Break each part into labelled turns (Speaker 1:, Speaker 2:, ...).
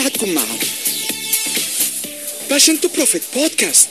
Speaker 1: يساعدكم مع Passion to Profit بودكاست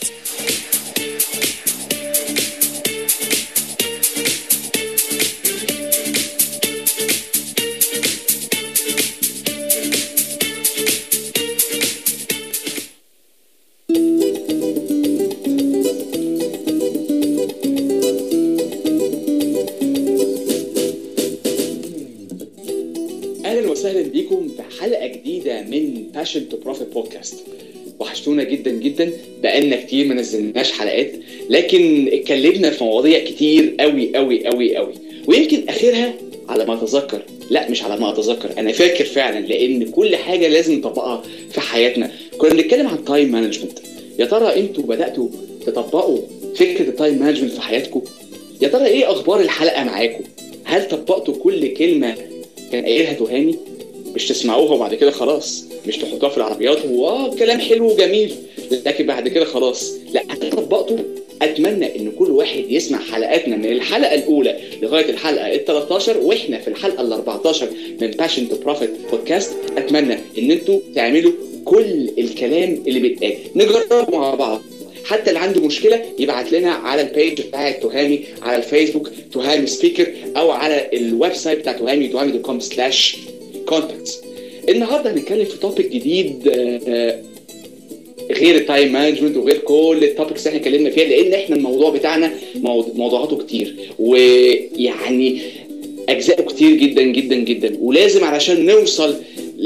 Speaker 2: اهلا وسهلا بيكم في حلقه جديده من باشن تو بروفيت بودكاست وحشتونا جدا جدا بقالنا كتير ما نزلناش حلقات لكن اتكلمنا في مواضيع كتير قوي قوي قوي قوي ويمكن اخرها على ما اتذكر لا مش على ما اتذكر انا فاكر فعلا لان كل حاجه لازم نطبقها في حياتنا كنا بنتكلم عن تايم مانجمنت يا ترى انتوا بداتوا تطبقوا فكره التايم مانجمنت في حياتكم يا ترى ايه اخبار الحلقه معاكم هل طبقتوا كل كلمه كان قايلها تهاني مش تسمعوها وبعد كده خلاص مش تحطوها في العربيات واه كلام حلو وجميل لكن بعد كده خلاص لا طبقته اتمنى ان كل واحد يسمع حلقاتنا من الحلقه الاولى لغايه الحلقه ال 13 واحنا في الحلقه ال 14 من باشن تو بروفيت بودكاست اتمنى ان انتوا تعملوا كل الكلام اللي بيتقال نجربه مع بعض حتى اللي عنده مشكله يبعت لنا على البيج بتاع تهامي على الفيسبوك تهامي سبيكر او على الويب سايت بتاع تهامي تهامي دوت كوم سلاش كونتاكتس النهارده هنتكلم في توبيك جديد آه، آه، غير التايم مانجمنت وغير كل التوبكس اللي احنا اتكلمنا فيها لان احنا الموضوع بتاعنا موض- موضوعاته كتير ويعني اجزاء كتير جدا جدا جدا ولازم علشان نوصل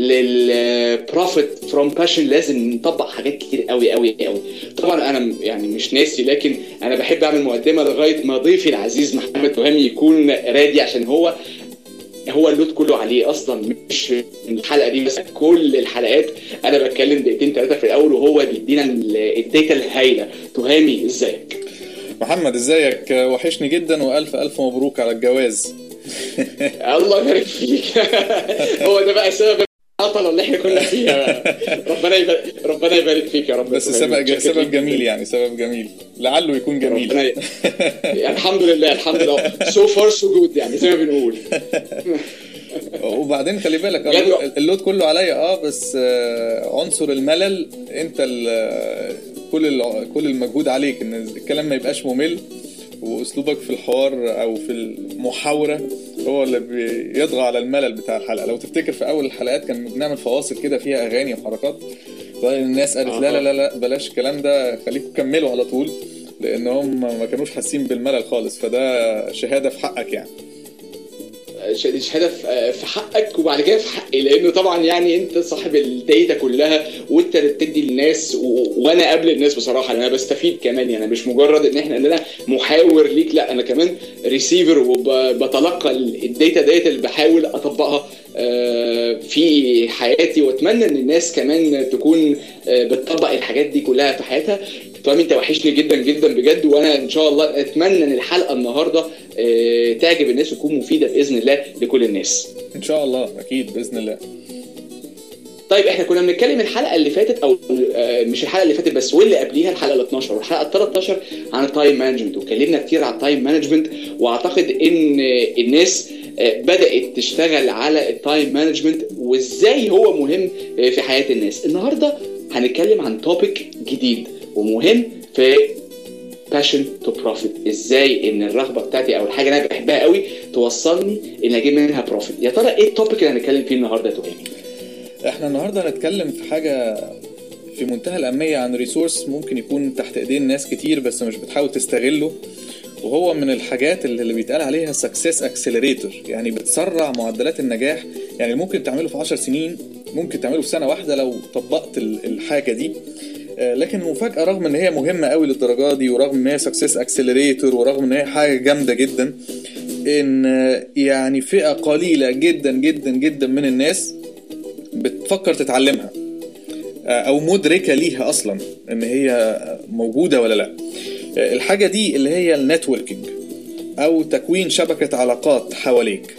Speaker 2: للبروفيت فروم باشن لازم نطبق حاجات كتير قوي قوي قوي طبعا انا يعني مش ناسي لكن انا بحب اعمل مقدمه لغايه ما ضيفي العزيز محمد تهامي يكون رادي عشان هو هو اللود كله عليه اصلا مش الحلقه دي بس كل الحلقات انا بتكلم دقيقتين ثلاثه في الاول وهو بيدينا ال- الداتا الهايله تهامي ازيك
Speaker 3: محمد ازيك وحشني جدا والف الف مبروك على الجواز
Speaker 2: الله يبارك فيك هو ده بقى سبب العطله اللي احنا كنا فيها ربنا يبارك ربنا يبارك فيك يا رب
Speaker 3: بس سبب سبب جميل يعني سبب جميل لعله يكون جميل
Speaker 2: ربنا ي... يعني الحمد لله الحمد لله سو فار سو جود يعني زي ما بنقول
Speaker 3: وبعدين خلي بالك
Speaker 2: بجد؟
Speaker 3: أنا اللود كله عليا اه بس آه، عنصر الملل انت ال- كل ال- كل المجهود عليك ان الكلام ما يبقاش ممل واسلوبك في الحوار او في المحاوره هو اللي بيطغى على الملل بتاع الحلقه لو تفتكر في اول الحلقات كان بنعمل فواصل كده فيها اغاني وحركات طيب الناس قالت لا لا لا لا بلاش الكلام ده خليكم كملوا على طول لان هم ما كانوش حاسين بالملل خالص فده شهاده في حقك يعني
Speaker 2: ش- شهاده في في حقك وبعد كده في حقي لانه طبعا يعني انت صاحب الداتا كلها وانت اللي بتدي للناس و... وانا قبل الناس بصراحه انا بستفيد كمان يعني مش مجرد ان احنا ان انا محاور ليك لا انا كمان ريسيفر وبتلقى الداتا ديت اللي بحاول اطبقها آه، في حياتي واتمنى ان الناس كمان تكون آه، بتطبق الحاجات دي كلها في حياتها طبعا انت وحشني جدا جدا بجد وانا ان شاء الله اتمنى ان الحلقه النهارده آه، تعجب الناس وتكون مفيده باذن الله لكل الناس.
Speaker 3: ان شاء الله اكيد باذن الله
Speaker 2: طيب احنا كنا بنتكلم الحلقه اللي فاتت او آه، مش الحلقه اللي فاتت بس واللي قبليها الحلقه ال 12 والحلقه ال 13 عن التايم مانجمنت واتكلمنا كتير عن التايم مانجمنت واعتقد ان آه، الناس آه، بدات تشتغل على التايم مانجمنت وازاي هو مهم آه، في حياه الناس النهارده هنتكلم عن توبيك جديد ومهم في باشن تو بروفيت ازاي ان الرغبه بتاعتي او الحاجه اللي انا بحبها قوي توصلني ان اجيب منها بروفيت يا ترى ايه التوبيك اللي هنتكلم فيه النهارده يا تهاني
Speaker 3: احنا النهارده هنتكلم في حاجه في منتهى الأهمية عن ريسورس ممكن يكون تحت ايدين ناس كتير بس مش بتحاول تستغله وهو من الحاجات اللي اللي بيتقال عليها سكسس اكسلريتور يعني بتسرع معدلات النجاح يعني ممكن تعمله في 10 سنين ممكن تعمله في سنة واحدة لو طبقت ال- الحاجة دي آه، لكن المفاجأة رغم ان هي مهمة قوي للدرجة دي ورغم ان هي سكسس اكسلريتور ورغم ان هي حاجة جامدة جدا ان آه، يعني فئة قليلة جدا جدا جدا من الناس بتفكر تتعلمها آه، او مدركه ليها اصلا ان هي موجوده ولا لا آه، الحاجه دي اللي هي النتوركينج او تكوين شبكه علاقات حواليك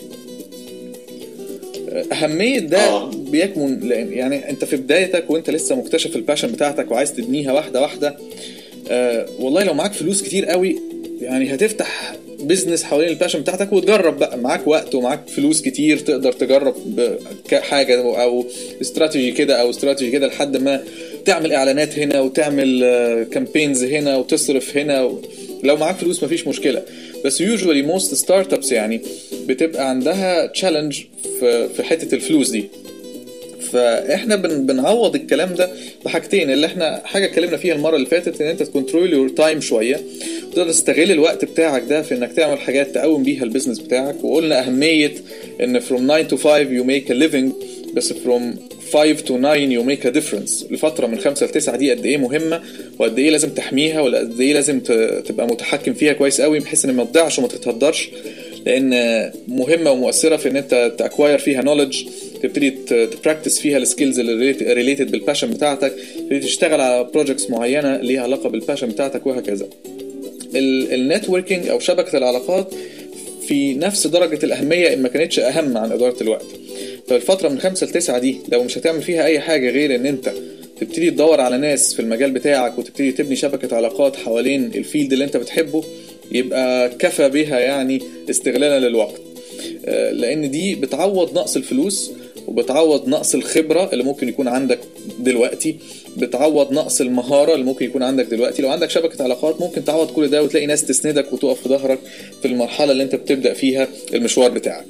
Speaker 3: آه، اهميه ده
Speaker 2: آه.
Speaker 3: بيكمن لأن- يعني انت في بدايتك وانت لسه مكتشف الباشن بتاعتك وعايز تبنيها واحده واحده آه، والله لو معاك فلوس كتير قوي يعني هتفتح بزنس حوالين الباشن بتاعتك وتجرب بقى معاك وقت ومعاك فلوس كتير تقدر تجرب حاجه او استراتيجي كده او استراتيجي كده لحد ما تعمل اعلانات هنا وتعمل كامبينز هنا وتصرف هنا لو معاك فلوس مفيش مشكله بس يوجوالي موست ستارت ابس يعني بتبقى عندها تشالنج في في حته الفلوس دي فاحنا بن بنعوض الكلام ده بحاجتين اللي احنا حاجه اتكلمنا فيها المره اللي فاتت ان انت تكنترول يور تايم شويه تقدر تستغل الوقت بتاعك ده في انك تعمل حاجات تقوم بيها البيزنس بتاعك وقلنا اهميه ان from 9 to 5 you make a living بس from 5 to 9 you make a difference لفترة من 5 ل 9 دي قد ايه مهمة وقد ايه لازم تحميها ولا قد ايه لازم تبقى متحكم فيها كويس قوي بحيث ان ما تضيعش وما تتهدرش لان مهمة ومؤثرة في ان انت تاكواير فيها نولج تبتدي تبراكتس فيها السكيلز اللي ريليتد بالباشن بتاعتك تبتدي تشتغل على بروجكتس معينة ليها علاقة بالباشن بتاعتك وهكذا النتوركينج او شبكة العلاقات في نفس درجة الأهمية إن ما كانتش أهم عن إدارة الوقت فالفترة من خمسة لتسعة دي لو مش هتعمل فيها أي حاجة غير إن أنت تبتدي تدور على ناس في المجال بتاعك وتبتدي تبني شبكة علاقات حوالين الفيلد اللي أنت بتحبه يبقى كفى بها يعني استغلالا للوقت لأن دي بتعوض نقص الفلوس وبتعوض نقص الخبرة اللي ممكن يكون عندك دلوقتي بتعوض نقص المهارة اللي ممكن يكون عندك دلوقتي لو عندك شبكة علاقات ممكن تعوض كل ده وتلاقي ناس تسندك وتقف في ظهرك في المرحلة اللي انت بتبدأ فيها المشوار بتاعك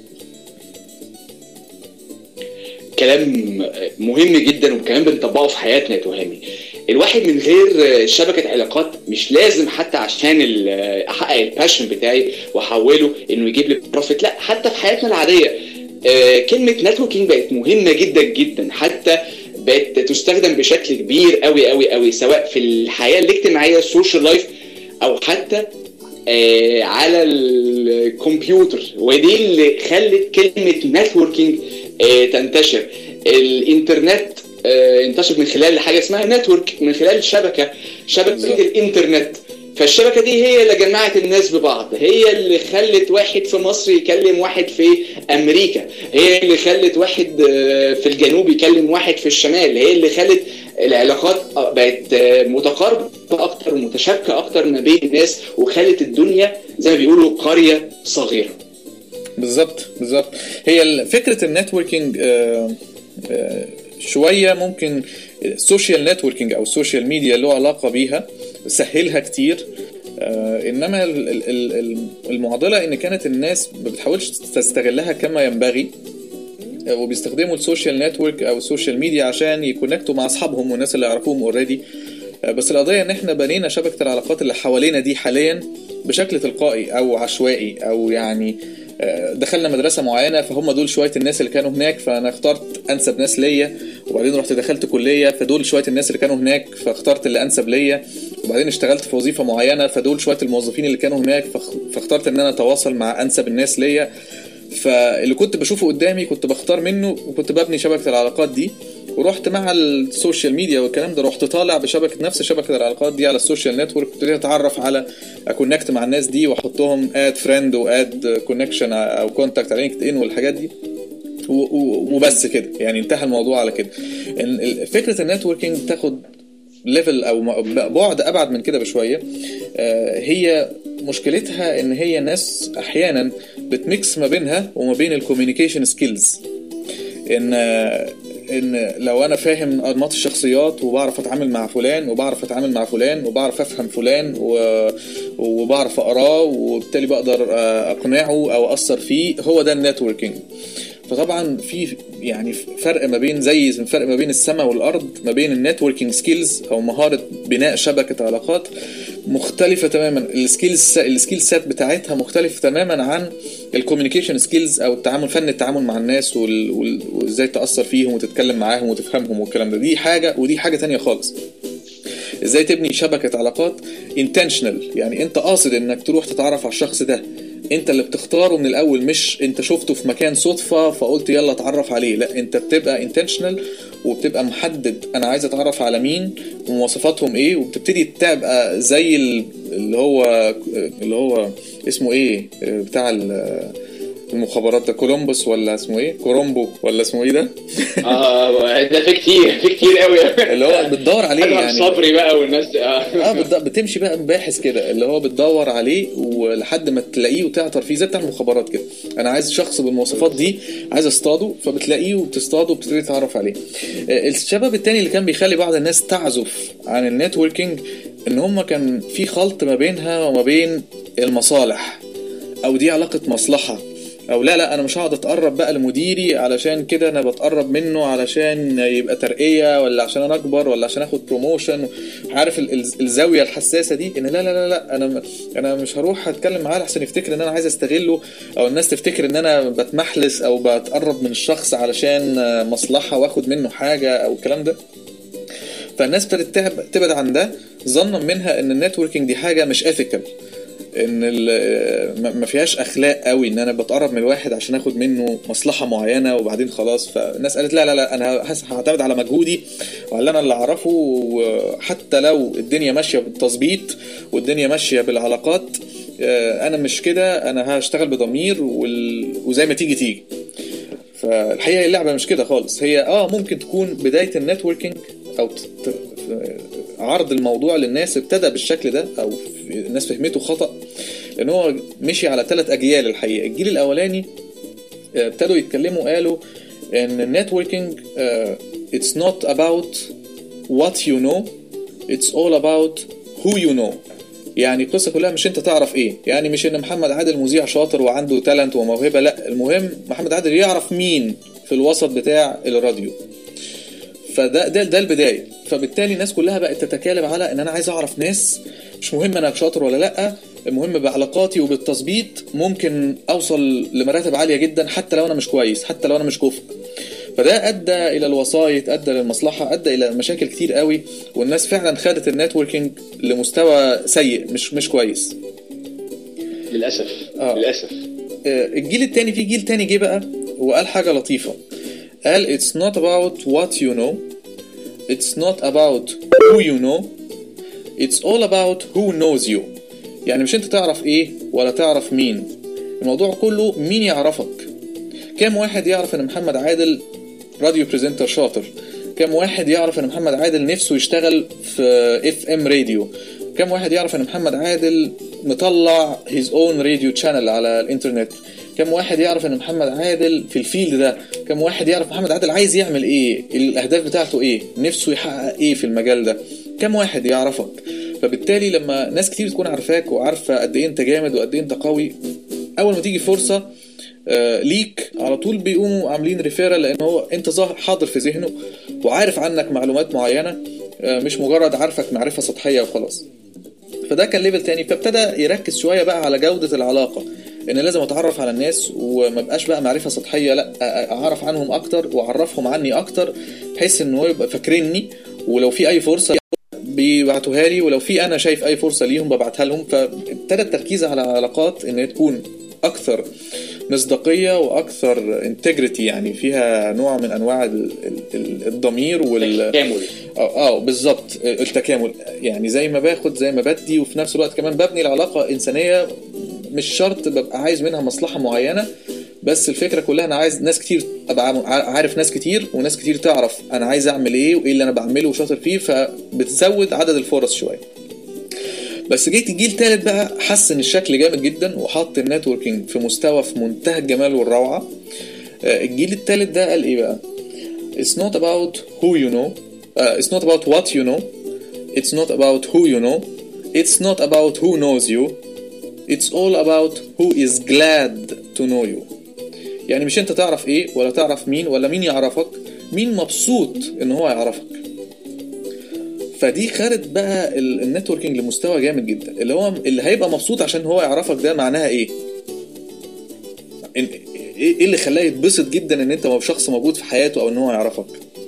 Speaker 2: كلام مهم جدا وكمان بنطبقه في حياتنا يا تهامي الواحد من غير شبكة علاقات مش لازم حتى عشان احقق الباشن بتاعي واحوله انه يجيب لي بروفيت لا حتى في حياتنا العادية كلمة نتوركينج بقت مهمة جدا جدا حتى بقت تستخدم بشكل كبير قوي قوي قوي سواء في الحياة الاجتماعية السوشيال لايف او حتى على الكمبيوتر ودي اللي خلت كلمة نتوركينج تنتشر الانترنت انتشر من خلال حاجه اسمها نتورك من خلال شبكه شبكه بالزبط. الانترنت فالشبكه دي هي اللي جمعت الناس ببعض هي اللي خلت واحد في مصر يكلم واحد في امريكا هي اللي خلت واحد في الجنوب يكلم واحد في الشمال هي اللي خلت العلاقات بقت متقاربه اكتر ومتشابكه اكتر ما بين الناس وخلت الدنيا زي ما بيقولوا قريه صغيره
Speaker 3: بالظبط بالظبط هي فكره النتوركينج شويه ممكن السوشيال نتوركينج او السوشيال ميديا له علاقه بيها سهلها كتير انما المعضله ان كانت الناس ما بتحاولش تستغلها كما ينبغي وبيستخدموا السوشيال نتورك او السوشيال ميديا عشان يكونكتوا مع اصحابهم والناس اللي يعرفوهم اوريدي بس القضيه ان احنا بنينا شبكه العلاقات اللي حوالينا دي حاليا بشكل تلقائي او عشوائي او يعني دخلنا مدرسة معينة فهم دول شوية الناس اللي كانوا هناك فأنا اخترت أنسب ناس ليا وبعدين رحت دخلت كلية فدول شوية الناس اللي كانوا هناك فاخترت اللي أنسب ليا وبعدين اشتغلت في وظيفة معينة فدول شوية الموظفين اللي كانوا هناك فاخترت إن أنا أتواصل مع أنسب الناس ليا فاللي كنت بشوفه قدامي كنت بختار منه وكنت ببني شبكة العلاقات دي ورحت مع السوشيال ميديا والكلام ده رحت طالع بشبكه نفس شبكه العلاقات دي على السوشيال نتورك ابتديت اتعرف على اكونكت مع الناس دي واحطهم اد فريند واد كونكشن او كونتاكت على لينكد ان والحاجات دي وبس كده يعني انتهى الموضوع على كده فكره النتوركينج تاخد ليفل او بعد ابعد من كده بشويه هي مشكلتها ان هي ناس احيانا بتميكس ما بينها وما بين الكوميونيكيشن سكيلز ان ان لو انا فاهم انماط الشخصيات وبعرف اتعامل مع فلان وبعرف اتعامل مع فلان وبعرف افهم فلان و... وبعرف اقراه وبالتالي بقدر اقنعه او اثر فيه هو ده النتوركينج فطبعا في يعني فرق ما بين زي فرق ما بين السماء والارض ما بين النتوركينج سكيلز او مهاره بناء شبكه علاقات مختلفه تماما السكيلز السكيل سيت بتاعتها مختلفه تماما عن الكوميونيكيشن سكيلز او التعامل فن التعامل مع الناس وازاي تاثر فيهم وتتكلم معاهم وتفهمهم والكلام ده دي حاجه ودي حاجه تانية خالص ازاي تبني شبكه علاقات انتشنال يعني انت قاصد انك تروح تتعرف على الشخص ده انت اللي بتختاره من الاول مش انت شفته في مكان صدفه فقلت يلا اتعرف عليه لا انت بتبقى انتشنال وبتبقى محدد انا عايز اتعرف على مين ومواصفاتهم ايه وبتبتدي تبقى زي اللي هو اللي هو اسمه ايه بتاع المخابرات ده كولومبوس ولا اسمه ايه كورومبو ولا اسمه ايه ده
Speaker 2: اه ده في كتير في كتير قوي
Speaker 3: اللي هو بتدور عليه
Speaker 2: أكرم
Speaker 3: يعني
Speaker 2: صبري بقى والناس اه
Speaker 3: اه بت- بتمشي بقى باحث كده اللي هو بتدور عليه ولحد ما تلاقيه وتعثر فيه زي بتاع المخابرات كده انا عايز شخص بالمواصفات دي عايز اصطاده فبتلاقيه وبتصطاده وبتبتدي تتعرف عليه آه، السبب التاني اللي كان بيخلي بعض الناس تعزف عن النتوركينج ان هم كان في خلط ما بينها وما بين المصالح او دي علاقه مصلحه او لا لا انا مش هقعد اتقرب بقى لمديري علشان كده انا بتقرب منه علشان يبقى ترقيه ولا عشان انا اكبر ولا عشان اخد بروموشن عارف ال- ال- الزاويه الحساسه دي ان لا لا لا لا انا م- انا مش هروح اتكلم معاه لحسن يفتكر ان انا عايز استغله او الناس تفتكر ان انا بتمحلس او بتقرب من الشخص علشان آه، مصلحه واخد منه حاجه او الكلام ده فالناس ابتدت تعب- تبعد عن ده ظنا منها ان النتوركينج دي حاجه مش اثيكال ان ال- ما- ما فيهاش اخلاق قوي ان انا بتقرب من الواحد عشان اخد منه مصلحه معينه وبعدين خلاص فالناس قالت لا لا لا انا هس- هعتمد على مجهودي وعلى انا اللي اعرفه وحتى لو الدنيا ماشيه بالتظبيط والدنيا ماشيه بالعلاقات آه، انا مش كده انا هشتغل بضمير وال- وزي ما تيجي تيجي فالحقيقه اللعبه مش كده خالص هي اه ممكن تكون بدايه النتوركينج او ت- ت- عرض الموضوع للناس ابتدى بالشكل ده او في- الناس فهمته خطا لان هو مشي على ثلاث اجيال الحقيقه الجيل الاولاني آه، ابتدوا يتكلموا قالوا ان النتوركينج it's not about what you know it's all about who you know يعني القصه كلها مش انت تعرف ايه يعني مش ان محمد عادل مذيع شاطر وعنده تالنت وموهبه لا المهم محمد عادل يعرف مين في الوسط بتاع الراديو فده ده ده البدايه فبالتالي الناس كلها بقت تتكالب على ان انا عايز اعرف ناس مش مهم انا شاطر ولا لا المهم بعلاقاتي وبالتظبيط ممكن اوصل لمراتب عاليه جدا حتى لو انا مش كويس حتى لو انا مش كفء فده ادى الى الوسايط ادى للمصلحه ادى الى مشاكل كتير قوي والناس فعلا خدت النتوركينج لمستوى سيء مش مش كويس
Speaker 2: للاسف
Speaker 3: آه.
Speaker 2: للاسف
Speaker 3: آه، الجيل التاني في جيل تاني جه بقى وقال حاجة لطيفة قال it's not about what you know it's not about who you know it's all about who knows you يعني مش انت تعرف ايه ولا تعرف مين الموضوع كله مين يعرفك كام واحد يعرف ان محمد عادل راديو بريزنتر شاطر كام واحد يعرف ان محمد عادل نفسه يشتغل في اف ام راديو كام واحد يعرف ان محمد عادل مطلع هيز اون راديو تشانل على الانترنت كم واحد يعرف ان محمد عادل في الفيلد ده كم واحد يعرف محمد عادل عايز يعمل ايه الاهداف بتاعته ايه نفسه يحقق ايه في المجال ده كم واحد يعرفك فبالتالي لما ناس كتير تكون عارفاك وعارفه قد ايه انت جامد وقد ايه انت قوي اول ما تيجي فرصه آه، ليك على طول بيقوموا عاملين ريفيرال لان هو انت ظاهر حاضر في ذهنه وعارف عنك معلومات معينه آه، مش مجرد عارفك معرفه سطحيه وخلاص فده كان ليفل تاني فابتدى يركز شويه بقى على جوده العلاقه ان لازم اتعرف على الناس وما بقاش بقى معرفه سطحيه لا أ- اعرف عنهم اكتر واعرفهم عني اكتر بحيث ان هو يبقى فاكريني ولو في اي فرصه بيبعتوها لي ولو في انا شايف اي فرصه ليهم ببعتها لهم فابتدى التركيز على علاقات ان هي تكون اكثر مصداقيه واكثر انتجريتي يعني فيها نوع من انواع ال- ال- ال- الضمير وال
Speaker 2: كامل
Speaker 3: اه اه بالظبط التكامل يعني زي ما باخد زي ما بدي وفي نفس الوقت كمان ببني العلاقه انسانيه مش شرط ببقى عايز منها مصلحه معينه بس الفكره كلها انا عايز ناس كتير ابقى عام- عارف ناس كتير وناس كتير تعرف انا عايز اعمل ايه وايه اللي انا بعمله وشاطر فيه فبتزود عدد الفرص شويه بس جيت الجيل التالت بقى حسن الشكل جامد جدا وحط النتوركينج في مستوى في منتهى الجمال والروعه آه، الجيل التالت ده قال ايه بقى It's not about who you know uh, It's not about what you know It's not about who you know It's not about who knows you It's all about who is glad to know you يعني مش انت تعرف ايه ولا تعرف مين ولا مين يعرفك مين مبسوط ان هو يعرفك فدي خدت بقى ال- النتوركينج لمستوى جامد جدا اللي هو اللي هيبقى مبسوط عشان هو يعرفك ده معناها ايه إن- ايه إيه اللي خلاه يتبسط جدا ان انت شخص موجود في حياته او ان هو يعرفك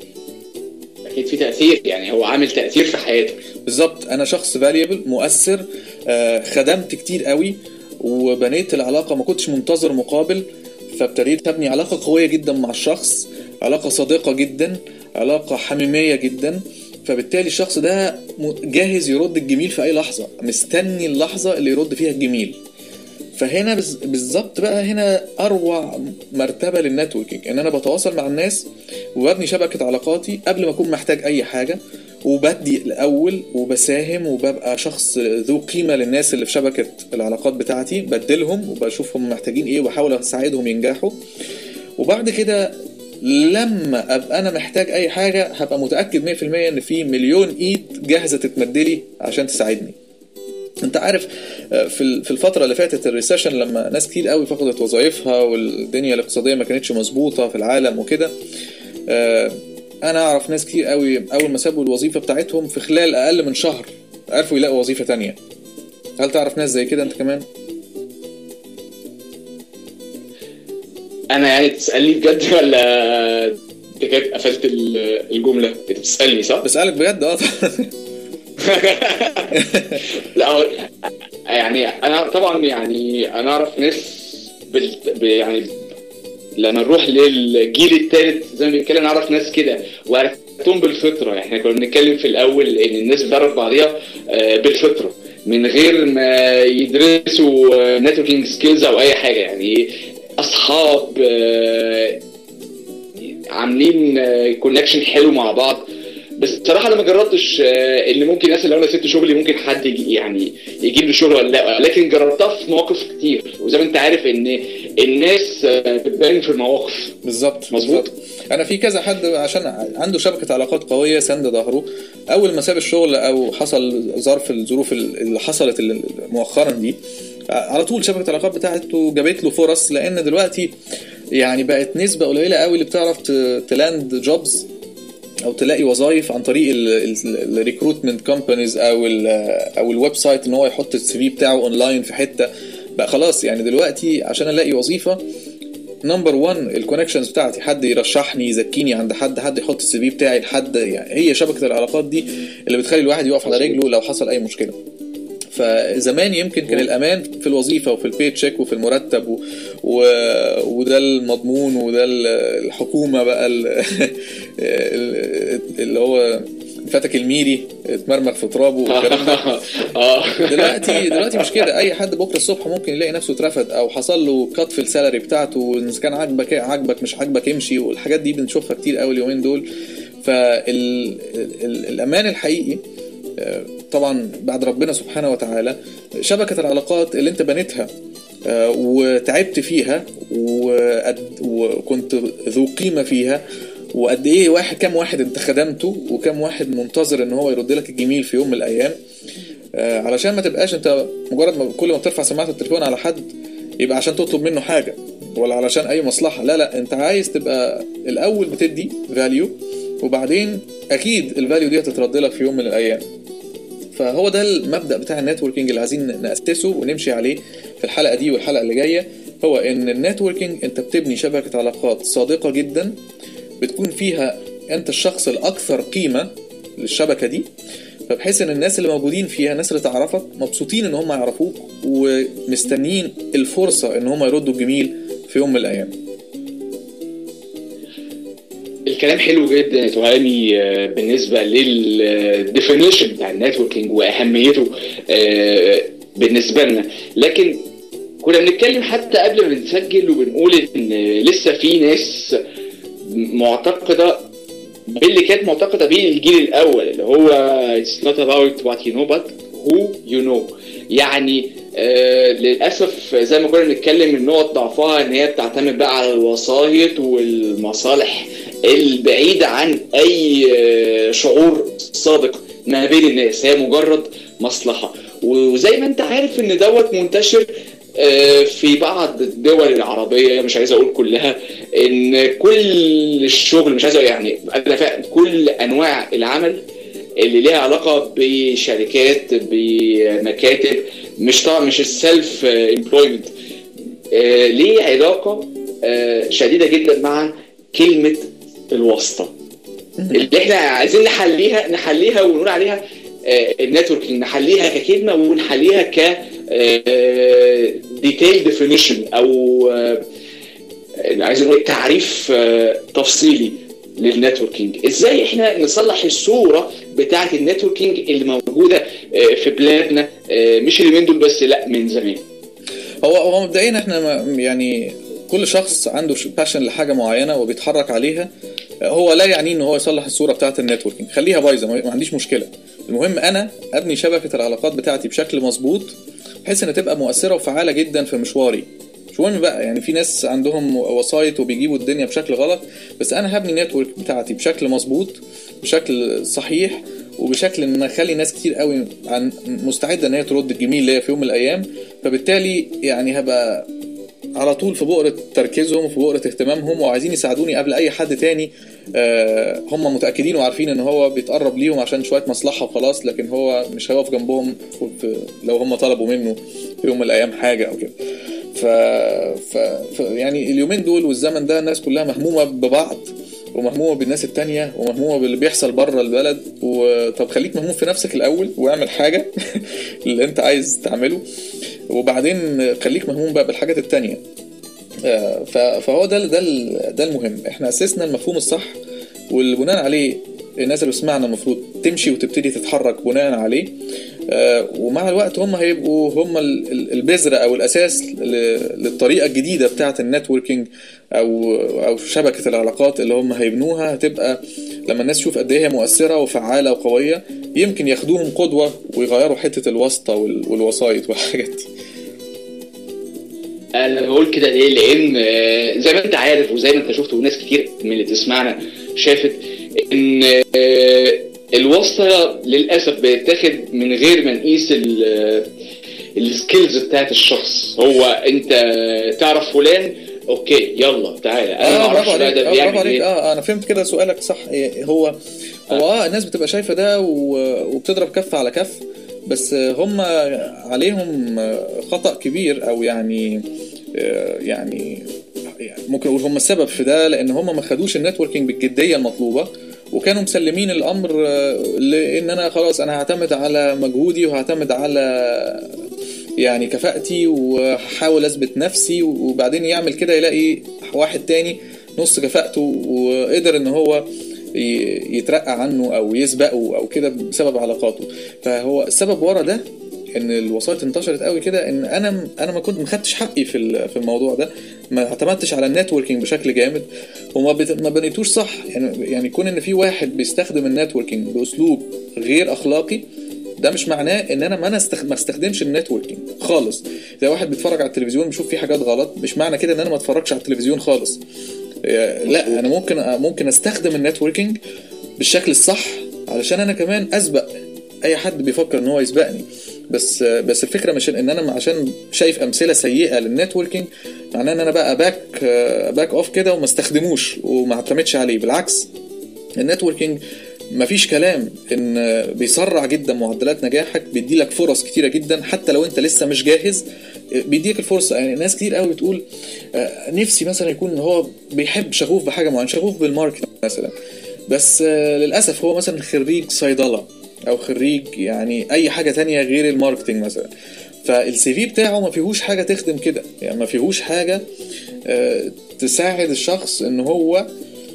Speaker 2: اكيد في تاثير يعني هو عامل تاثير في حياته
Speaker 3: بالظبط انا شخص فاليبل مؤثر آه، خدمت كتير قوي وبنيت العلاقه ما كنتش منتظر مقابل فابتديت ابني علاقه قويه جدا مع الشخص علاقه صادقه جدا علاقه حميميه جدا فبالتالي الشخص ده م- جاهز يرد الجميل في اي لحظه مستني اللحظه اللي يرد فيها الجميل فهنا بز- بالظبط بقى هنا اروع مرتبه للنتوركينج ان انا بتواصل مع الناس وببني شبكه علاقاتي قبل ما اكون محتاج اي حاجه وبدي الاول وبساهم وببقى شخص ذو قيمه للناس اللي في شبكه العلاقات بتاعتي بدلهم وبشوف هم محتاجين ايه واحاول اساعدهم ينجحوا وبعد كده لما ابقى انا محتاج اي حاجه هبقى متاكد 100% ان في مليون ايد جاهزه تتمدلي عشان تساعدني انت عارف آه، في ال- في الفتره اللي فاتت الريسيشن لما ناس كتير قوي فقدت وظائفها والدنيا الاقتصاديه ما كانتش مظبوطه في العالم وكده آه، انا اعرف ناس كتير قوي اول ما سابوا الوظيفه بتاعتهم في خلال اقل من شهر عرفوا يلاقوا وظيفه تانية هل تعرف ناس زي كده انت كمان
Speaker 2: انا يعني تسالني بجد ولا انت كده قفلت ال- الجمله انت بتسالني صح؟
Speaker 3: بسالك بجد اه
Speaker 2: لا هو يعني انا طبعا يعني انا اعرف ناس بال... ب- يعني لما نروح للجيل الثالث زي ما بنتكلم نعرف ناس كده وعرفتهم بالفطره يعني احنا كنا بنتكلم في الاول ان الناس بتعرف بعضيها آه، بالفطره من غير ما يدرسوا نتوركينج سكيلز او اي حاجه يعني اصحاب آه، عاملين كونكشن حلو مع بعض بس بصراحه انا ما جربتش آه، ان ممكن مثلا لو انا سبت شغلي ممكن حد يجي يعني يجيب لي شغل ولا لا لكن جربتها في مواقف كتير وزي ما انت عارف ان الناس آه، بتبان في المواقف
Speaker 3: بالظبط
Speaker 2: مظبوط.
Speaker 3: بالظبط. انا في كذا حد عشان عنده شبكه علاقات قويه سند ظهره اول ما ساب الشغل او حصل ظرف الظروف اللي حصلت اللي مؤخرا دي على طول شبكه العلاقات بتاعته جابت له فرص لان دلوقتي يعني بقت نسبه قليله قوي اللي بتعرف ت- تلاند جوبز او تلاقي وظائف عن طريق الريكروتمنت كومبانيز او ال او الويب سايت ان هو يحط السي في بتاعه اونلاين في حته بقى خلاص يعني دلوقتي عشان الاقي وظيفه نمبر 1 الكونكشنز بتاعتي حد يرشحني يزكيني عند حد حد يحط السي في بتاعي لحد يعني هي شبكه العلاقات دي اللي بتخلي الواحد يقف على رجله لو حصل اي مشكله فزمان يمكن كان الامان في الوظيفه وفي البي تشيك وفي المرتب و... و... وده المضمون وده ال- الحكومه بقى ال... ال- اللي هو فتك الميري اتمرمغ في ترابه والكلام ده
Speaker 2: اه
Speaker 3: دلوقتي دلوقتي مش كده اي حد بكره الصبح ممكن يلاقي نفسه اترفد او حصل له كات في السالري بتاعته اذا كان عاجبك عاجبك مش عاجبك امشي والحاجات دي بنشوفها كتير قوي اليومين دول فالامان الحقيقي آه، طبعا بعد ربنا سبحانه وتعالى شبكه العلاقات اللي انت بنيتها آه، وتعبت فيها وقد- وكنت ذو قيمه فيها وقد ايه واحد كام واحد انت خدمته وكم واحد منتظر ان هو يرد لك الجميل في يوم من الايام آه، علشان ما تبقاش انت مجرد ما كل ما بترفع سماعه التليفون على حد يبقى عشان تطلب منه حاجه ولا علشان اي مصلحه لا لا انت عايز تبقى الاول بتدي فاليو وبعدين اكيد الفاليو دي هتترد لك في يوم من الايام فهو ده المبدا بتاع النتوركينج اللي عايزين ناسسه ونمشي عليه في الحلقه دي والحلقه اللي جايه هو ان النتوركينج انت بتبني شبكه علاقات صادقه جدا بتكون فيها انت الشخص الاكثر قيمه للشبكه دي فبحيث ان الناس اللي موجودين فيها الناس اللي تعرفك مبسوطين ان هم يعرفوك ومستنيين الفرصه ان هم يردوا الجميل في يوم من الايام
Speaker 2: الكلام حلو جدا يا تهامي آه، بالنسبه للديفينيشن بتاع النتوركينج واهميته آه، بالنسبه لنا لكن كنا بنتكلم حتى قبل ما نسجل وبنقول ان لسه في ناس معتقده باللي كانت معتقده بيه الجيل الاول اللي هو it's not about what you know but who you know يعني آه للاسف زي ما كنا بنتكلم من نقط ضعفها ان هي بتعتمد بقى على الوسائط والمصالح البعيده عن اي آه، شعور صادق ما بين الناس هي مجرد مصلحه وزي ما انت عارف ان دوت منتشر آه، في بعض الدول العربيه مش عايز اقول كلها ان كل الشغل مش عايز أقول يعني انا فاهم كل انواع العمل اللي ليها علاقه بشركات بمكاتب مش طبعا مش السيلف امبلويمنت ليه علاقه آه، شديده جدا مع كلمه الواسطه اللي احنا عايزين نحليها نحليها ونقول عليها النتوركينج نحليها ككلمه ونحليها ك ديتيل ديفينيشن او آه، عايز نقول تعريف آه، تفصيلي للنتوركينج ازاي احنا نصلح الصوره بتاعه النتوركينج اللي موجوده آه، في بلادنا آه، مش اليومين دول بس لا من زمان
Speaker 3: هو هو مبدئيا احنا ما- يعني كل شخص عنده باشن لحاجه معينه وبيتحرك عليها هو لا يعني ان هو يصلح الصوره بتاعه النتوركينج خليها بايظه ما ما عنديش مشكله المهم انا ابني شبكه العلاقات بتاعتي بشكل مظبوط بحيث ان تبقى مؤثره وفعاله جدا في مشواري مش مهم بقى يعني في ناس عندهم وسايط وبيجيبوا الدنيا بشكل غلط بس انا هبني النتورك بتاعتي بشكل مظبوط بشكل صحيح وبشكل ان اخلي ناس كتير قوي عن مستعده ان هي ترد الجميل ليا في يوم من الايام فبالتالي يعني هبقى على طول في بؤرة تركيزهم وفي بؤرة اهتمامهم وعايزين يساعدوني قبل اي حد تاني آه، هم متاكدين وعارفين ان هو بيتقرب ليهم عشان شويه مصلحه وخلاص لكن هو مش هيقف جنبهم في- في- لو هم طلبوا منه في يوم من الايام حاجه او كده ف... ف... ف يعني اليومين دول والزمن ده الناس كلها مهمومه ببعض ومهمومه بالناس التانية ومهمومه باللي بيحصل بره البلد وطب خليك مهموم في نفسك الاول واعمل حاجه اللي انت عايز تعمله وبعدين خليك مهموم بقى بالحاجات التانية آه، ف- فهو ده ده ال- ده المهم احنا اسسنا المفهوم الصح واللي بناء عليه الناس اللي بتسمعنا المفروض تمشي وتبتدي تتحرك بناء عليه آه، ومع الوقت هم هيبقوا هم ال- ال- البذره او الاساس ل- للطريقه الجديده بتاعه النتوركينج او او شبكه العلاقات اللي هم هيبنوها هتبقى لما الناس تشوف قد ايه هي مؤثره وفعاله وقويه يمكن ياخدوهم قدوه ويغيروا حته الواسطه وال- والوسايط والحاجات دي
Speaker 2: انا بقول كده ليه لان آه، زي ما انت عارف وزي ما انت شفت وناس كتير من اللي تسمعنا شافت ان آه، الواسطه للاسف بتتاخد من غير ما نقيس ال- آه، السكيلز بتاعت الشخص هو انت تعرف فلان اوكي يلا تعالى انا ما
Speaker 3: اه برافو
Speaker 2: اعرفش بقى
Speaker 3: عليك
Speaker 2: ده
Speaker 3: اه برافو
Speaker 2: بيعمل
Speaker 3: عليك
Speaker 2: ايه
Speaker 3: اه انا فهمت كده سؤالك صح إيه هو هو اه الناس بتبقى شايفه ده و- وبتضرب كف على كف بس هم عليهم خطأ كبير او يعني آه، يعني يعني ممكن اقول هم السبب في ده لان هم ما خدوش النتوركينج بالجديه المطلوبه وكانوا مسلمين الامر آه، لان انا خلاص انا هعتمد على مجهودي وهعتمد على يعني كفاءتي وهحاول اثبت نفسي وبعدين يعمل كده يلاقي واحد تاني نص كفاءته وقدر ان هو ي- يترقى عنه او يسبقه او كده بسبب علاقاته فهو السبب ورا ده ان الوسائط انتشرت قوي كده ان انا انا ما كنت ما خدتش حقي في ال- في الموضوع ده ما اعتمدتش على النتوركينج بشكل جامد وما بت- ما بنيتوش صح يعني يعني كون ان في واحد بيستخدم النتوركينج باسلوب غير اخلاقي ده مش معناه ان انا ما انا استخ... ما استخدمش النتوركينج خالص زي واحد بيتفرج على التلفزيون بيشوف فيه حاجات غلط مش معنى كده ان انا ما اتفرجش على التلفزيون خالص آه، لا انا ممكن ممكن استخدم النتوركينج بالشكل الصح علشان انا كمان اسبق اي حد بيفكر ان هو يسبقني بس بس الفكره مش ان انا عشان شايف امثله سيئه للنتوركينج معناه ان انا بقى باك باك اوف كده وما استخدموش وما اعتمدش عليه بالعكس النتوركينج مفيش كلام ان بيسرع جدا معدلات نجاحك بيدي لك فرص كتيره جدا حتى لو انت لسه مش جاهز بيديك الفرصه يعني ناس كتير قوي بتقول آه، نفسي مثلا يكون هو بيحب شغوف بحاجه معينه شغوف بالماركت مثلا بس آه، للاسف هو مثلا خريج صيدله او خريج يعني اي حاجه تانية غير الماركتنج مثلا فالسي في بتاعه ما فيهوش حاجه تخدم كده يعني ما فيهوش حاجه آه، تساعد الشخص ان هو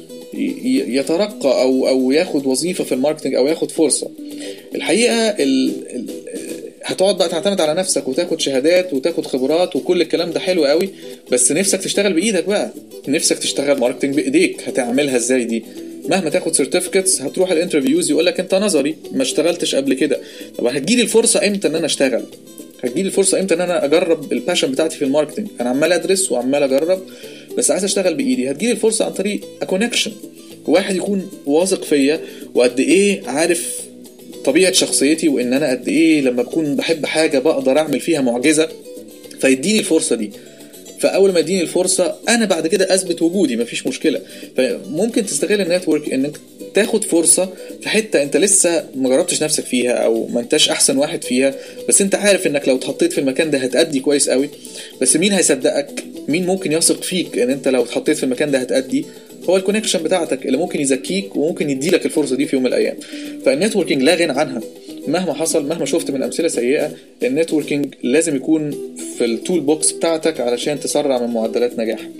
Speaker 3: ي- يترقى او او ياخد وظيفه في الماركتنج او ياخد فرصه الحقيقه ال... ال... هتقعد بقى تعتمد على نفسك وتاخد شهادات وتاخد خبرات وكل الكلام ده حلو قوي بس نفسك تشتغل بايدك بقى نفسك تشتغل ماركتنج بايديك هتعملها ازاي دي مهما تاخد سيرتيفيكتس هتروح الانترفيوز يقول لك انت نظري ما اشتغلتش قبل كده طب هتجيلي الفرصه امتى ان انا اشتغل هتجيلي الفرصه امتى ان انا اجرب الباشن بتاعتي في الماركتنج انا عمال ادرس وعمال اجرب بس عايز اشتغل بايدي هتجيلي الفرصه عن طريق كونكشن واحد يكون واثق فيا وقد ايه عارف طبيعه شخصيتي وان انا قد ايه لما بكون بحب حاجه بقدر اعمل فيها معجزه فيديني الفرصه دي فاول ما يديني الفرصه انا بعد كده اثبت وجودي مفيش مشكله فممكن تستغل النتورك انك تاخد فرصه في حته انت لسه ما جربتش نفسك فيها او ما انتش احسن واحد فيها بس انت عارف انك لو اتحطيت في المكان ده هتأدي كويس قوي بس مين هيصدقك مين ممكن يثق فيك ان انت لو اتحطيت في المكان ده هتأدي هو الكونكشن بتاعتك اللي ممكن يزكيك وممكن يديلك الفرصه دي في يوم من الايام فالنتوركينج لا غنى عنها مهما حصل مهما شفت من امثله سيئه النتوركينج لازم يكون في التول بوكس بتاعتك علشان تسرع من معدلات نجاحك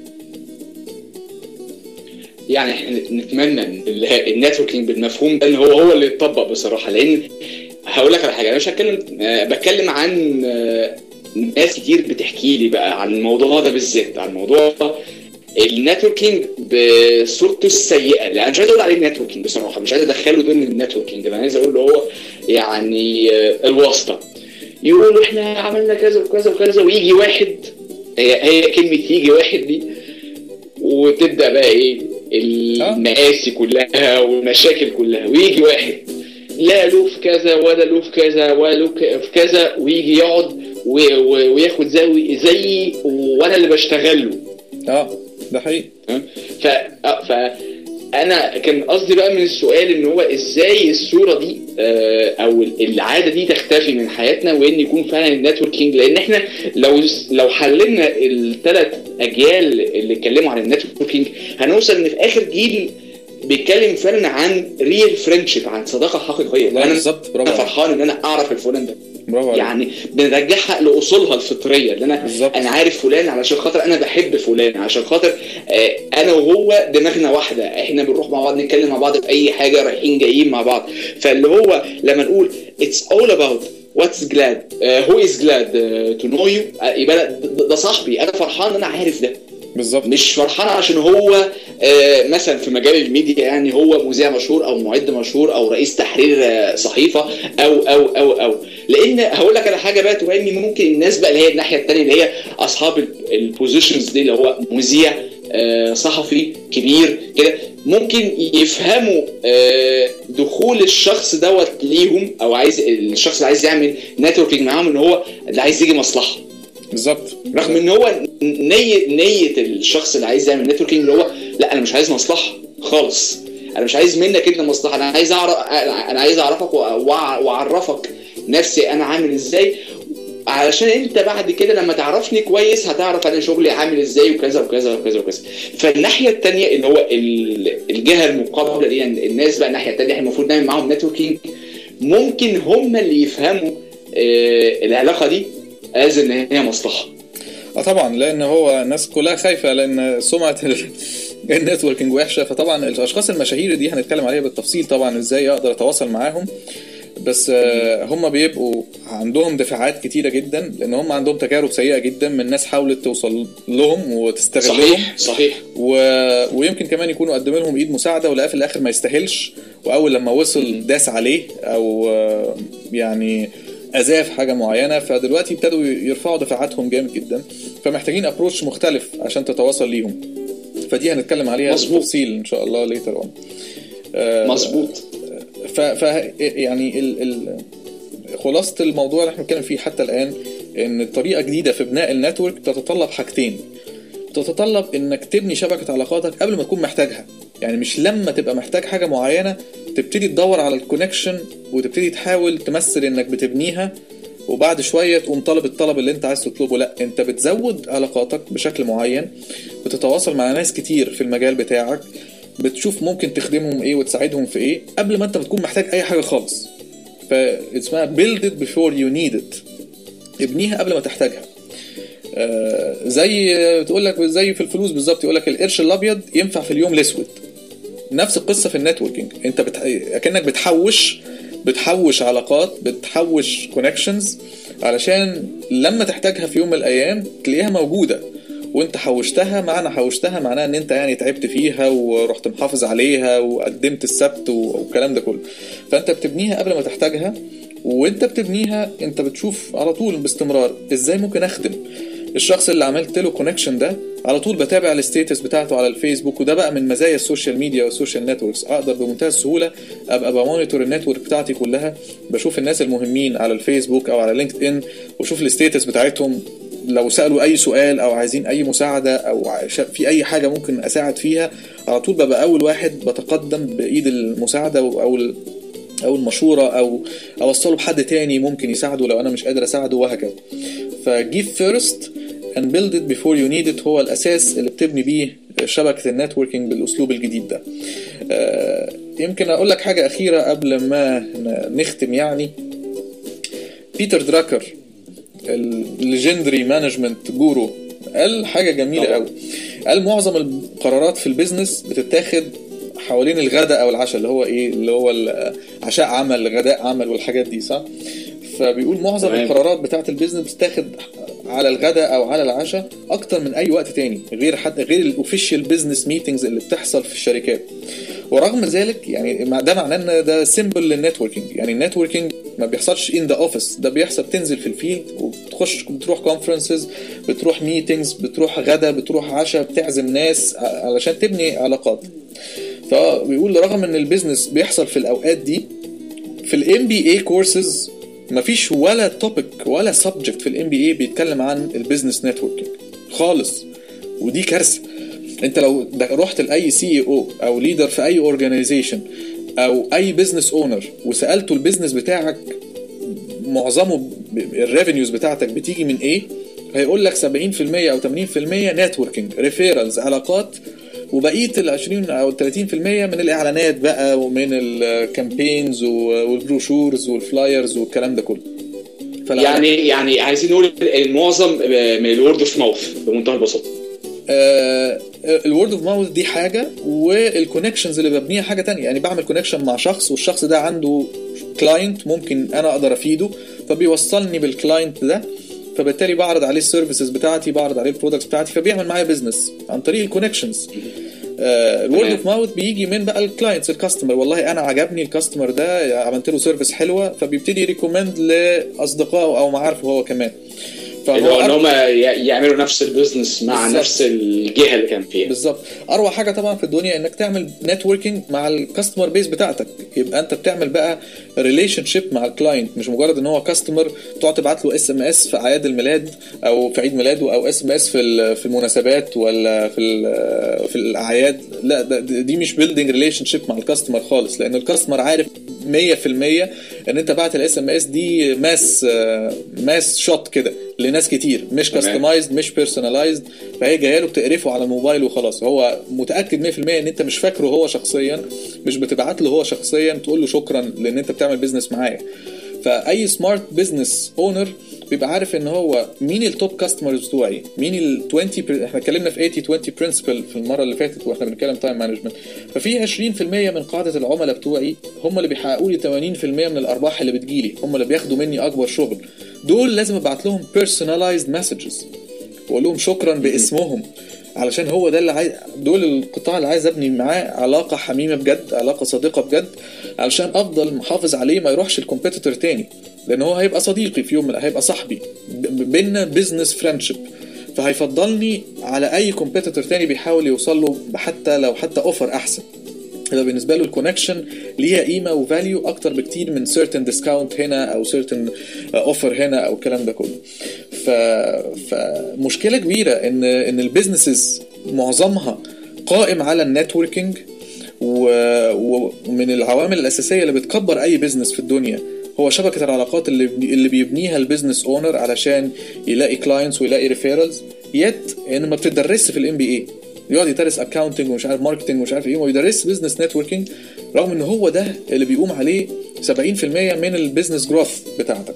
Speaker 2: يعني احنا نتمنى ان ال- النتوركينج بالمفهوم ده ان هو هو اللي يتطبق بصراحه لان هقول لك على حاجه انا مش هتكلم آه، بتكلم عن آه، ناس كتير بتحكي لي بقى عن الموضوع ده بالذات عن موضوع النتوركينج بصورته السيئه اللي انا مش عايز اقول عليه نتوركينج بصراحه مش عايز ادخله ضمن النتوركينج انا عايز اقول له هو يعني آه، الواسطه يقولوا احنا عملنا كذا وكذا وكذا ويجي واحد هي هي كلمه يجي واحد دي وتبدا بقى ايه المآسي كلها والمشاكل كلها ويجي واحد لا له في كذا ولا له في كذا ولا له ك- في كذا ويجي يقعد و- و- وياخد زي زيي وانا اللي بشتغل له
Speaker 3: اه ده حقيقي
Speaker 2: تمام؟ ف آه، ف انا كان قصدي بقى من السؤال ان هو ازاي الصوره دي آه، او العاده دي تختفي من حياتنا وان يكون فعلا النتوركينج لان احنا لو لو حللنا الثلاث اجيال اللي اتكلموا عن النتوركينج هنوصل ان في اخر جيل بيتكلم فعلا عن ريل فريندشيب عن صداقه حقيقيه
Speaker 3: لا
Speaker 2: انا
Speaker 3: بالظبط برافو
Speaker 2: انا
Speaker 3: عليك
Speaker 2: فرحان ان انا اعرف الفلان ده
Speaker 3: برافو عليك
Speaker 2: يعني بنرجعها لاصولها الفطريه اللي انا
Speaker 3: بالظبط.
Speaker 2: انا عارف فلان علشان خاطر انا بحب فلان علشان خاطر آه، انا وهو دماغنا واحده احنا بنروح مع بعض نتكلم مع بعض في اي حاجه رايحين جايين مع بعض فاللي هو لما نقول it's all about what's glad uh, who is glad uh, to know you آه، يبقى أنا- ده ده صاحبي انا فرحان ان انا عارف ده
Speaker 3: بالظبط
Speaker 2: مش فرحان عشان هو آه، مثلا في مجال الميديا يعني هو مذيع مشهور او معد مشهور او رئيس تحرير آه، صحيفه او او او او لان هقول لك على حاجه بقى تهمني ممكن الناس بقى اللي هي الناحيه الثانيه اللي هي اصحاب البوزيشنز دي اللي هو مذيع آه، صحفي كبير كده ممكن يفهموا آه، دخول الشخص دوت ليهم او عايز الشخص اللي عايز يعمل نتوركينج معاهم ان هو اللي عايز يجي مصلحه
Speaker 3: بالظبط
Speaker 2: رغم ان هو نية نية الشخص اللي عايز يعمل نتوركينج اللي هو لا انا مش عايز مصلحة خالص انا مش عايز منك انت مصلحة انا عايز اعرف انا عايز اعرفك وأع- واعرفك نفسي انا عامل ازاي علشان انت بعد كده لما تعرفني كويس هتعرف انا شغلي عامل ازاي وكذا وكذا وكذا وكذا فالناحيه الثانيه اللي هو ال- الجهه المقابله دي يعني الناس بقى الناحيه الثانيه احنا المفروض نعمل معاهم نتوركينج ممكن هم اللي يفهموا آه، العلاقه دي از ان هي مصلحه
Speaker 3: اه طبعا لان هو الناس كلها خايفه لان سمعه ال- النتوركينج وحشه فطبعا الاشخاص المشاهير دي هنتكلم عليها بالتفصيل طبعا ازاي اقدر اتواصل معاهم بس آه، هم بيبقوا عندهم دفاعات كتيره جدا لان هم عندهم تجارب سيئه جدا من ناس حاولت توصل لهم وتستغلهم
Speaker 2: صحيح صحيح
Speaker 3: و... ويمكن كمان يكونوا قدموا لهم ايد مساعده ولقاه في الاخر ما يستاهلش واول لما وصل داس عليه او آه، يعني اذاه في حاجه معينه فدلوقتي ابتدوا يرفعوا دفاعاتهم جامد جدا فمحتاجين ابروتش مختلف عشان تتواصل ليهم فدي هنتكلم عليها
Speaker 2: مظبوط.
Speaker 3: بالتفصيل ان شاء الله ليتر اون
Speaker 2: مظبوط
Speaker 3: ف, ف يعني ال... ال... خلاصه الموضوع اللي احنا بنتكلم فيه حتى الان ان طريقه جديده في بناء النتورك تتطلب حاجتين تتطلب انك تبني شبكه علاقاتك قبل ما تكون محتاجها يعني مش لما تبقى محتاج حاجه معينه تبتدي تدور على الكونكشن وتبتدي تحاول تمثل انك بتبنيها وبعد شويه تقوم طالب الطلب اللي انت عايز تطلبه لا انت بتزود علاقاتك بشكل معين بتتواصل مع ناس كتير في المجال بتاعك بتشوف ممكن تخدمهم ايه وتساعدهم في ايه قبل ما انت بتكون محتاج اي حاجه خالص فاسمها build it before you need it ابنيها قبل ما تحتاجها آه، زي تقول لك زي في الفلوس بالظبط يقول لك القرش الابيض ينفع في اليوم الاسود نفس القصه في النتوركينج انت بت... اكنك بتحوش بتحوش علاقات بتحوش كونكشنز علشان لما تحتاجها في يوم من الايام تلاقيها موجوده وانت حوشتها معنى حوشتها معناها ان انت يعني تعبت فيها ورحت محافظ عليها وقدمت السبت والكلام ده كله فانت بتبنيها قبل ما تحتاجها وانت بتبنيها انت بتشوف على طول باستمرار ازاي ممكن اخدم الشخص اللي عملت له كونكشن ده على طول بتابع الستيتس بتاعته على الفيسبوك وده بقى من مزايا السوشيال ميديا والسوشيال نتوركس اقدر بمنتهى السهوله ابقى بمونيتور النتورك بتاعتي كلها بشوف الناس المهمين على الفيسبوك او على لينكد ان واشوف الستيتس بتاعتهم لو سالوا اي سؤال او عايزين اي مساعده او عش- في اي حاجه ممكن اساعد فيها على طول ببقى اول واحد بتقدم بايد المساعده او ال- او المشوره او اوصله بحد تاني ممكن يساعده لو انا مش قادر اساعده وهكذا فجيف فيرست and build it before you need it هو الاساس اللي بتبني بيه شبكه النتوركينج بالاسلوب الجديد ده آه، يمكن اقول لك حاجه اخيره قبل ما ن- نختم يعني بيتر دراكر الليجندري مانجمنت جورو قال حاجه جميله
Speaker 2: طبعا.
Speaker 3: قوي قال معظم القرارات في البيزنس بتتاخد حوالين الغداء او العشاء اللي هو ايه اللي هو ال- عشاء عمل غداء عمل والحاجات دي صح فبيقول معظم
Speaker 2: تمام.
Speaker 3: القرارات بتاعت البيزنس بتتاخد على الغداء او على العشاء اكتر من اي وقت تاني غير حتى غير الاوفيشال بزنس ميتنجز اللي بتحصل في الشركات ورغم ذلك يعني ده معناه ان ده سيمبل للنتوركينج يعني النتوركينج ما بيحصلش ان ذا اوفيس ده بيحصل بتنزل في الفيلد وبتخش بتروح كونفرنسز بتروح ميتنجز بتروح غدا بتروح عشاء بتعزم ناس علشان تبني علاقات فبيقول رغم ان البيزنس بيحصل في الاوقات دي في الام بي اي كورسز مفيش ولا توبيك ولا سبجكت في الام بي اي بيتكلم عن البيزنس نتوركينج خالص ودي كارثه انت لو رحت لاي سي او او ليدر في اي اورجانيزيشن او اي بزنس اونر وسالته البيزنس بتاعك معظمه الريفينيوز بتاعتك بتيجي من ايه هيقول لك 70% او 80% نتوركينج ريفيرالز علاقات وبقيه ال 20 او 30% من الاعلانات بقى ومن الكامبينز والبروشورز والفلايرز والكلام ده كله
Speaker 2: يعني يعني عايزين نقول المعظم من الورد اوف ماوث بمنتهى البساطه
Speaker 3: الورد اوف ماوث دي حاجه والكونكشنز اللي ببنيها حاجه تانية يعني بعمل كونكشن مع شخص والشخص ده عنده كلاينت ممكن انا اقدر افيده فبيوصلني بالكلاينت ده فبالتالي بعرض عليه السيرفيسز بتاعتي بعرض عليه البرودكتس بتاعتي فبيعمل معايا بزنس عن طريق الكونكشنز الورد اوف ماوث بيجي من بقى الكلاينتس الكاستمر والله انا عجبني الكاستمر ده عملت له سيرفيس حلوه فبيبتدي ريكومند لاصدقائه او معارفه هو كمان
Speaker 2: فهو ان هم يعملوا نفس البيزنس مع بالزبط. نفس الجهه اللي كان فيها
Speaker 3: بالظبط اروع حاجه طبعا في الدنيا انك تعمل نتوركينج مع الكاستمر بيس بتاعتك يبقى انت بتعمل بقى ريليشن شيب مع الكلاينت مش مجرد ان هو كاستمر تقعد تبعت له اس ام اس في اعياد الميلاد او في عيد ميلاده او اس ام اس في في المناسبات ولا في في الاعياد لا دي مش بيلدينج ريليشن شيب مع الكاستمر خالص لان الكاستمر عارف 100% ان انت بعت الاس ام اس دي ماس ماس شوت كده لناس كتير مش كاستمايزد مش بيرسوناليزد فهي جايه له بتقرفه على الموبايل وخلاص هو متاكد 100% ان انت مش فاكره هو شخصيا مش بتبعت له هو شخصيا تقول له شكرا لان انت بتعمل بيزنس معايا فاي سمارت بزنس اونر بيبقى عارف ان هو مين التوب كاستمرز بتوعي مين ال 20 احنا اتكلمنا في 80 20 برنسبل في المره اللي فاتت واحنا بنتكلم تايم مانجمنت ففي 20% من قاعده العملاء بتوعي هم اللي بيحققوا لي 80% من الارباح اللي بتجيلي هم اللي بياخدوا مني اكبر شغل دول لازم ابعت لهم personalized messages واقول لهم شكرا باسمهم علشان هو ده اللي عايز دول القطاع اللي عايز ابني معاه علاقه حميمه بجد علاقه صديقه بجد علشان افضل محافظ عليه ما يروحش الكومبيتيتور تاني لان هو هيبقى صديقي في يوم من هيبقى صاحبي بينا بزنس فريندشيب فهيفضلني على اي كومبيتيتور تاني بيحاول يوصل له حتى لو حتى اوفر احسن يبقى بالنسبه له الكونكشن ليها قيمه وفاليو اكتر بكتير من سيرتن ديسكاونت هنا او سيرتن اوفر هنا او الكلام ده كله ف... فمشكله كبيره ان ان البيزنسز معظمها قائم على النتوركينج و... ومن العوامل الاساسيه اللي بتكبر اي بيزنس في الدنيا هو شبكه العلاقات اللي اللي بيبنيها البيزنس اونر علشان يلاقي كلاينتس ويلاقي ريفيرالز يت ان ما بتدرسش في الام بي اي يقعد يدرس اكاونتنج ومش عارف ماركتنج ومش عارف ايه ويدرس بزنس نتوركينج رغم ان هو ده اللي بيقوم عليه 70% من البيزنس جروث بتاعتك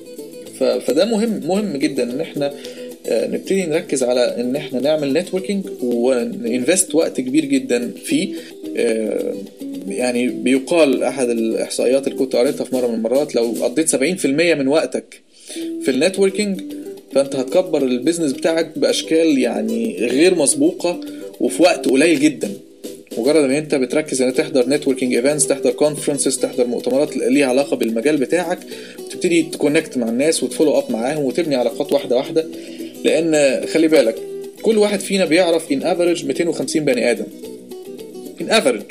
Speaker 3: فده مهم مهم جدا ان احنا نبتدي نركز على ان احنا نعمل نتوركينج وننفست وقت كبير جدا فيه يعني بيقال احد الاحصائيات اللي كنت قريتها في مره من المرات لو قضيت 70% من وقتك في النتوركينج فانت هتكبر البيزنس بتاعك باشكال يعني غير مسبوقه وفي وقت قليل جدا مجرد ان انت بتركز ان تحضر نتوركينج ايفنتس تحضر كونفرنسز تحضر مؤتمرات ليها علاقه بالمجال بتاعك تبتدي تكونكت مع الناس وتفولو اب معاهم وتبني علاقات واحده واحده لان خلي بالك كل واحد فينا بيعرف ان افريج 250 بني ادم ان افريج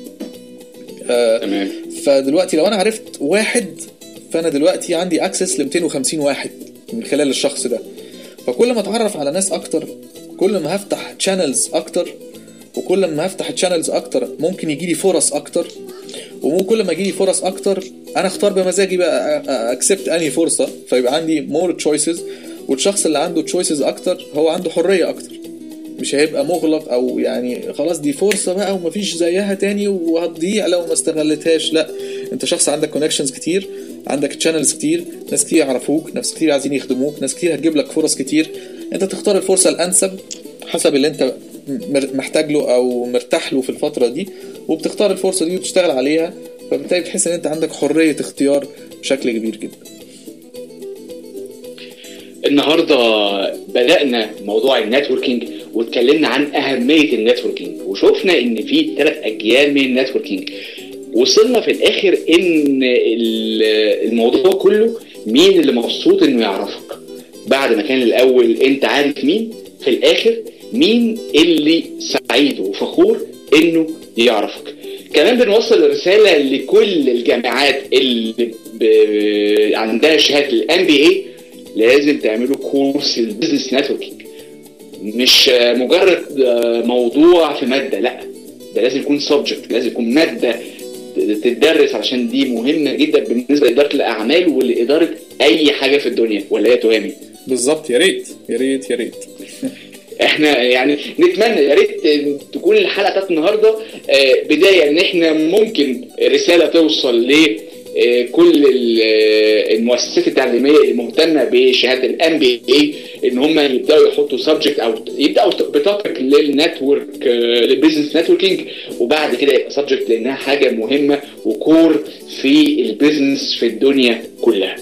Speaker 2: تمام
Speaker 3: فدلوقتي لو انا عرفت واحد فانا دلوقتي عندي اكسس ل 250 واحد من خلال الشخص ده فكل ما اتعرف على ناس اكتر كل ما هفتح تشانلز اكتر وكل ما هفتح تشانلز اكتر ممكن يجي لي فرص اكتر وكل ما يجي لي فرص اكتر انا اختار بمزاجي بقى اكسبت انهي فرصه فيبقى عندي مور تشويسز والشخص اللي عنده تشويسز اكتر هو عنده حريه اكتر مش هيبقى مغلق او يعني خلاص دي فرصه بقى ومفيش زيها تاني وهتضيع لو ما استغلتهاش لا انت شخص عندك كونكشنز كتير عندك تشانلز كتير ناس كتير يعرفوك ناس كتير عايزين يخدموك ناس كتير هتجيب لك فرص كتير انت تختار الفرصه الانسب حسب اللي انت محتاج له او مرتاح له في الفتره دي وبتختار الفرصه دي وتشتغل عليها فبالتالي بتحس ان انت عندك حريه اختيار بشكل كبير جدا
Speaker 2: النهارده بدأنا موضوع النتوركينج واتكلمنا عن أهمية النتوركينج وشفنا إن في ثلاث أجيال من النتوركينج وصلنا في الآخر إن الموضوع كله مين اللي مبسوط إنه يعرفك بعد ما كان الأول أنت عارف مين في الآخر مين اللي سعيد وفخور إنه يعرفك كمان بنوصل رسالة لكل الجامعات اللي ب... عندها شهادة الام بي اي لازم تعملوا كورس البيزنس نتوركينج مش مجرد موضوع في ماده لا ده لازم يكون سبجكت لازم يكون ماده تدرس عشان دي مهمه جدا بالنسبه لاداره الاعمال ولاداره اي حاجه في الدنيا ولا هي تهامي
Speaker 3: بالظبط يا ريت يا ريت يا ريت
Speaker 2: احنا يعني نتمنى يا ريت تكون الحلقه بتاعت النهارده بدايه ان احنا ممكن رساله توصل ل كل المؤسسات التعليميه اللي مهتمه بشهاده الام بي اي ان هم يبداوا يحطوا سبجكت او يبداوا بتوبيك للنتورك للبيزنس نتوركينج وبعد كده يبقى سبجكت لانها حاجه مهمه وكور في البيزنس في الدنيا كلها.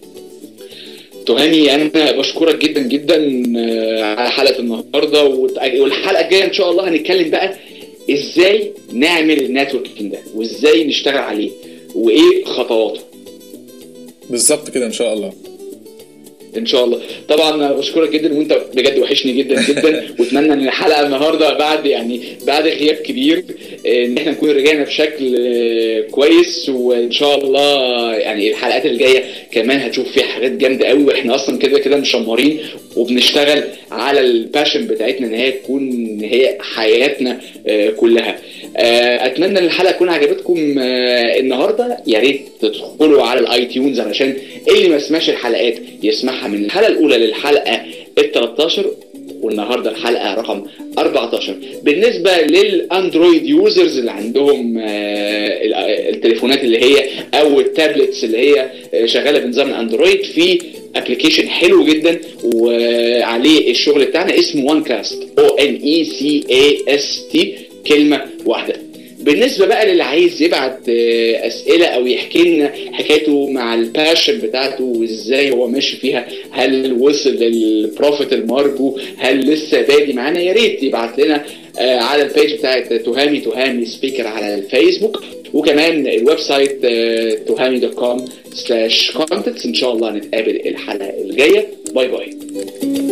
Speaker 2: تهاني انا بشكرك جدا جدا على حلقه النهارده والحلقه الجايه ان شاء الله هنتكلم بقى ازاي نعمل النتوركينج ده وازاي نشتغل عليه وايه خطواته
Speaker 3: بالظبط كده ان شاء الله
Speaker 2: ان شاء الله طبعا بشكرك جدا وانت بجد وحشني جدا جدا واتمنى ان الحلقه النهارده بعد يعني بعد غياب كبير ان احنا نكون رجعنا بشكل كويس وان شاء الله يعني الحلقات الجايه كمان هتشوف فيها حاجات جامده قوي واحنا اصلا كده كده مشمرين وبنشتغل على الباشن بتاعتنا ان هي تكون هي حياتنا كلها اتمنى ان الحلقه تكون عجبتكم النهارده يا ريت تدخلوا على الاي تيونز علشان اللي ما سمعش الحلقات يسمعها من الحلقه الاولى للحلقه ال 13 والنهارده الحلقه رقم 14 بالنسبه للاندرويد يوزرز اللي عندهم التليفونات اللي هي او التابلتس اللي هي شغاله بنظام الاندرويد في ابلكيشن حلو جدا وعليه الشغل بتاعنا اسمه وان كاست او ان اي سي اي اس تي كلمه واحده بالنسبه بقى للي عايز يبعت اسئله او يحكي لنا حكايته مع الباشن بتاعته وازاي هو ماشي فيها هل وصل للبروفيت المرجو هل لسه بادي معانا يا ريت يبعت لنا على البيج بتاعت تهامي تهامي سبيكر على الفيسبوك وكمان الويب سايت تهامي دوت كوم سلاش كونتنتس ان شاء الله نتقابل الحلقه الجايه باي باي